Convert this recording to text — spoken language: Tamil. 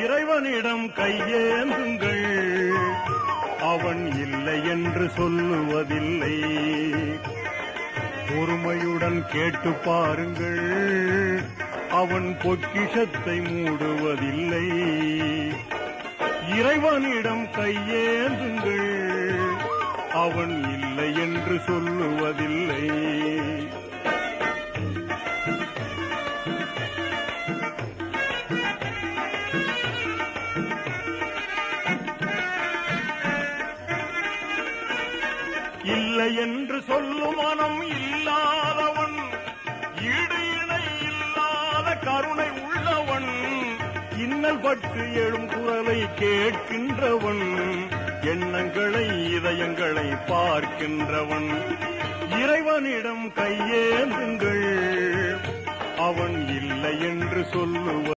இறைவனிடம் கையேந்துங்கள் அவன் இல்லை என்று சொல்லுவதில்லை பொறுமையுடன் கேட்டு பாருங்கள் அவன் பொக்கிஷத்தை மூடுவதில்லை இறைவனிடம் கையேந்துங்கள் அவன் இல்லை என்று சொல்லுவதில்லை இல்லை என்று சொல்லும் மனம் இல்லாதவன் ஈடு இணை இல்லாத கருணை உள்ளவன் இன்னல் பட்டு எழும் குரலை கேட்கின்றவன் எண்ணங்களை இதயங்களை பார்க்கின்றவன் இறைவனிடம் கையேந்துங்கள் அவன் இல்லை என்று சொல்லுவ